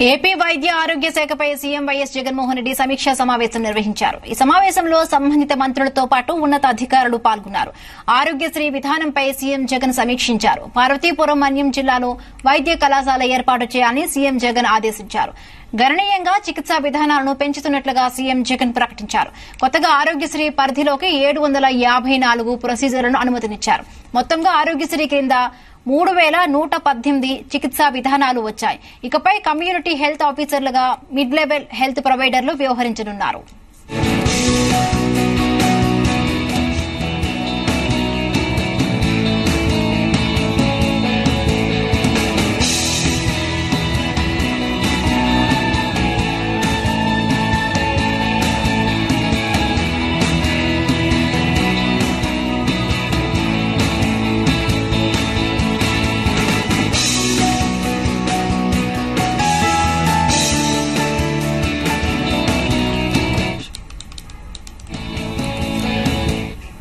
AP వైద్య ఆరోగ్య శాఖపై సీఎం వైఎస్ జగన్మోహన్ రెడ్డి సమీక్షా సమావేశం నిర్వహించారు ఈ సమావేశంలో సంబంధిత మంత్రులతో పాటు ఉన్నత అధికారులు పాల్గొన్నారు ఆరోగ్యశ్రీ విధానంపై సీఎం జగన్ సమీక్షించారు పార్వతీపురం మన్యం జిల్లాలో వైద్య కళాశాల ఏర్పాటు చేయాలని సీఎం జగన్ ఆదేశించారు గణనీయంగా చికిత్సా విధానాలను పెంచుతున్నట్లుగా సీఎం జగన్ ప్రకటించారు కొత్తగా ఆరోగ్యశ్రీ పరిధిలోకి ఏడు వందల యాభై నాలుగు ప్రొసీజర్లను అనుమతినిచ్చారు మొత్తంగా ఆరోగ్యశ్రీ క్రింద మూడు వేల నూట పద్దెనిమిది చికిత్సా విధానాలు వచ్చాయి ఇకపై కమ్యూనిటీ హెల్త్ ఆఫీసర్లుగా మిడ్ లెవెల్ హెల్త్ ప్రొవైడర్లు వ్యవహరించనున్నారు